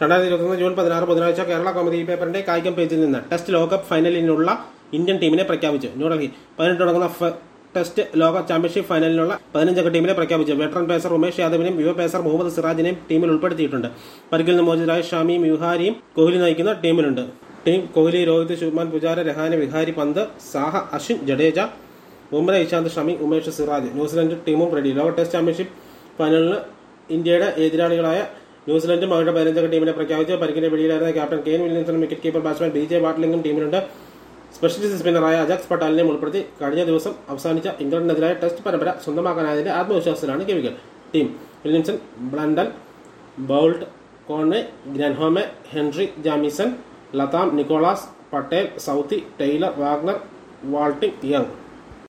രണ്ടായിരത്തി ഇരുപത്തൊന്ന് ജൂൺ പതിനാറ് ബുധനാഴ്ച കേരള കോമഡി പേപ്പറിന്റെ കായികം പേജിൽ നിന്ന് ടെസ്റ്റ് ലോകകപ്പ് ഫൈനലിനുള്ള ഇന്ത്യൻ ടീമിനെ പ്രഖ്യാപിച്ചു ന്യൂഡൽഹി പതിനെട്ട് തുടങ്ങുന്ന ഫ- ടെസ്റ്റ് ലോക ചാമ്പ്യൻഷിപ്പ് ഫൈനലിനുള്ള പതിനഞ്ചംഗ ടീമിനെ പ്രഖ്യാപിച്ചു വെറ്ററൻ പേസർ ഉമേഷ് യാദവിനെയും യുവ പേസർ മുഹമ്മദ് സിറാജിനെയും ടീമിൽ ഉൾപ്പെടുത്തിയിട്ടുണ്ട് പരിക്കിൽ നിന്ന് മോചിതരായ ഷാമിയും യുഹാരിയും കോഹ്ലി നയിക്കുന്ന ടീമിലുണ്ട് ടീം കോഹ്ലി രോഹിത് ശുഭ്മാൻ പുജാര രഹാന വിഹാരി പന്ത് സാഹ അശ്വിൻ ജഡേജ ബുംറ ഇശാന്ത് ഷമി ഉമേഷ് സിറാജ് ന്യൂസിലൻഡ് ടീമും റെഡി ലോക ടെസ്റ്റ് ചാമ്പ്യൻഷിപ്പ് ഫൈനലിന് ഇന്ത്യയുടെ എതിരാളികളായ ന്യൂസിലൻഡും അവരുടെ പതിനഞ്ചംഗ ടീമിനെ പ്രഖ്യാപിച്ചു പരിക്കിന്റെ വെളിയിലായിരുന്ന captain Kane Williamson wicket keeper batsman B J വാട്ലിംഗും ടീമിലുണ്ട് സ്പെഷ്യലിസ്റ്റ് സ്പിന്നറായ അജാക്സ് പട്ടാലിനെ ഉൾപ്പെടുത്തി കഴിഞ്ഞ ദിവസം അവസാനിച്ച ഇംഗ്ലണ്ടിനെതിരായ ടെസ്റ്റ് പരമ്പര സ്വന്തമാക്കാനായതിന്റെ ആത്മവിശ്വാസത്തിലാണ് കെവികൾ team Williamson Blundell Boult Conway Grandhomme Henry Jamieson Latham Nicholls Patel Southee Taylor Wagner Watling young